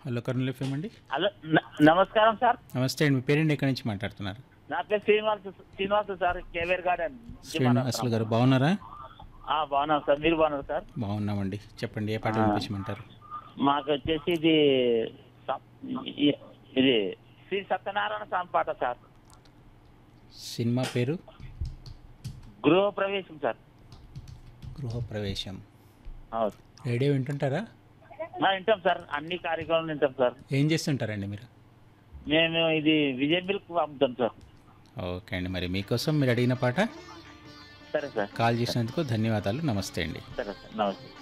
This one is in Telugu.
హలో కర్నూలు ఎఫ్ఎం అండి హలో న- నమస్కారం సార్ నమస్తే అండి మీ పేరెంట్ ఎక్కడి నుంచి మాట్లాడుతున్నారు నా పేరు శ్రీనివాస్ శ్రీనివాస్ సార్ కేవేర్ గార్డెన్ శ్రీనివాసులు గారు బాగున్నారా ఆ, బాగున్నాం సార్ మీరు బాగున్నారు సార్ బాగున్నామండి చెప్పండి ఏ పాట వినిపించమంటారు మాకు వచ్చేసి ఇది స- ఇ- ఇది శ్రీ సత్యనారాయణ స్వామి పాట సార్ సినిమా పేరు గృహ ప్రవేశం సార్ గృహప్రవేశం అవును. రేడియో వింటుంటారా ఆ, వింటాం సార్ అన్ని కార్యక్రమాలు వింటాం సార్ ఏం చేస్తుంటారండి మీరు మేము ఇది విజయ్ మిల్క్ పంపుతాం సార్ ఓకే అండి మరి మీకోసం మీరు అడిగిన పాట సరే సార్ కాల్ చేసినందుకు ధన్యవాదాలు నమస్తే అండి సరే సార్ నమస్తే